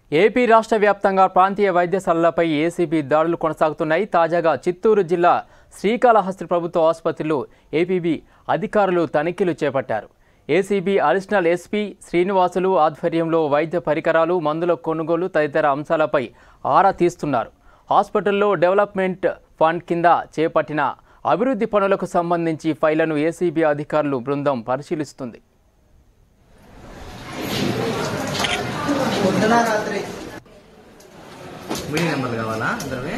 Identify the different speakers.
Speaker 1: AP రాష్ట్ర వ్యాప్తంగా ప్రాంతీయ వైద్యశాలలపై ఏసీబీ దాడులు కొనసాగుతున్నాయి తాజాగా చిత్తూరు జిల్లా శ్రీకాళహస్తి ప్రభుత్వ ఆసుపత్రిలో ఏపీబీ అధికారులు తనిఖీలు చేపట్టారు ఏసీబీ అడిషనల్ ఎస్పీ శ్రీనివాసులు ఆధ్వర్యంలో వైద్య పరికరాలు మందుల కొనుగోలు తదితర అంశాలపై ఆరా తీస్తున్నారు హాస్పిటల్లో డెవలప్మెంట్ ఫండ్ కింద చేపట్టిన అభివృద్ధి పనులకు సంబంధించి ఫైళ్లను ఏసీబీ అధికారులు బృందం పరిశీలిస్తుంది
Speaker 2: పొద్దున రాత్రి
Speaker 3: మీడియం నెంబర్లు కావాలా అందరివి